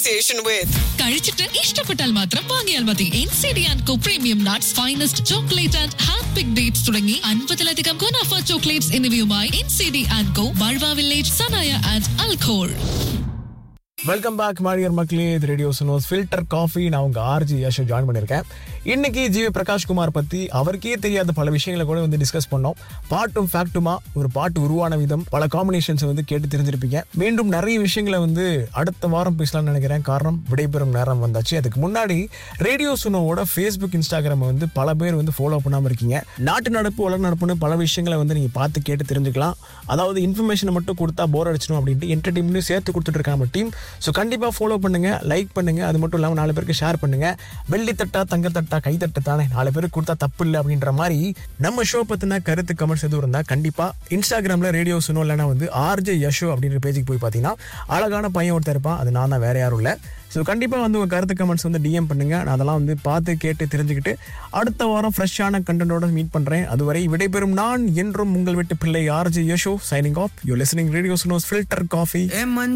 association with. കഴിച്ചിട്ട് ഇഷ്ടപ്പെട്ടാൽ മാത്രം വാങ്ങിയാൽ മതി N C D and co premium nuts finest chocolate and hand pick dates തുടങ്ങി അൻപതിലധികം ഗുണാഫ ചോക്ലേറ്റ്സ് എന്നിവയുമായി N C D and co ബൾവ വില്ലേജ് സനായ ആൻഡ് അൽഖോൾ வெல்கம் பேக் மாரியர் மக்களே இது ரேடியோ சுனோஸ் ஃபில்டர் காஃபி நான் உங்க ஆர்ஜி யஷோ ஜாயின் பண்ணியிருக்கேன் இன்னைக்கு ஜிவி பிரகாஷ் குமார் பத்தி அவருக்கே தெரியாத பல விஷயங்களை கூட வந்து டிஸ்கஸ் பண்ணோம் பாட்டும் ஃபேக்ட்டுமா ஒரு பாட்டு உருவான விதம் பல காம்பினேஷன்ஸ் வந்து கேட்டு தெரிஞ்சிருப்பீங்க மீண்டும் நிறைய விஷயங்களை வந்து அடுத்த வாரம் பேசலாம்னு நினைக்கிறேன் காரணம் விடைபெறும் நேரம் வந்தாச்சு அதுக்கு முன்னாடி ரேடியோ சுனோவோட ஃபேஸ்புக் இன்ஸ்டாகிராம் வந்து பல பேர் வந்து ஃபாலோ பண்ணாம இருக்கீங்க நாட்டு நடப்பு உலக நடப்புன்னு பல விஷயங்களை வந்து நீங்க பார்த்து கேட்டு தெரிஞ்சுக்கலாம் அதாவது இன்ஃபர்மேஷனை மட்டும் கொடுத்தா போர் அடிச்சிடும் அப்படின்ட்டு என்டர்டைன்மெண்ட் சேர்த்து கொடுத்துட்டு இருக்காங்க நம்ம டீம் ஸோ கண்டிப்பாக ஃபாலோ பண்ணுங்க லைக் பண்ணுங்க அது மட்டும் இல்லாமல் நாலு பேருக்கு ஷேர் பண்ணுங்க வெள்ளி தட்டா தங்க தட்டா கை தட்டு தானே நாலு பேருக்கு கொடுத்தா தப்பு இல்லை அப்படின்ற மாதிரி நம்ம ஷோ பற்றின கருத்து கமெண்ட்ஸ் எதுவும் இருந்தால் கண்டிப்பாக இன்ஸ்டாகிராமில் ரேடியோ சுனோ இல்லைனா வந்து ஆர்ஜே யஷோ அப்படின்ற பேஜுக்கு போய் பார்த்தீங்கன்னா அழகான பையன் ஒருத்தர் இருப்பான் அது நான் தான் வேற யாரும் இல்லை ஸோ கண்டிப்பாக வந்து உங்கள் கருத்து கமெண்ட்ஸ் வந்து டிஎம் பண்ணுங்க நான் அதெல்லாம் வந்து பார்த்து கேட்டு தெரிஞ்சுக்கிட்டு அடுத்த வாரம் ஃப்ரெஷ்ஷான கண்டென்ட்டோட மீட் பண்ணுறேன் அதுவரை விடைபெறும் நான் என்றும் உங்கள் வீட்டு பிள்ளை RJ Yasho signing off you listening radio Suno's filter coffee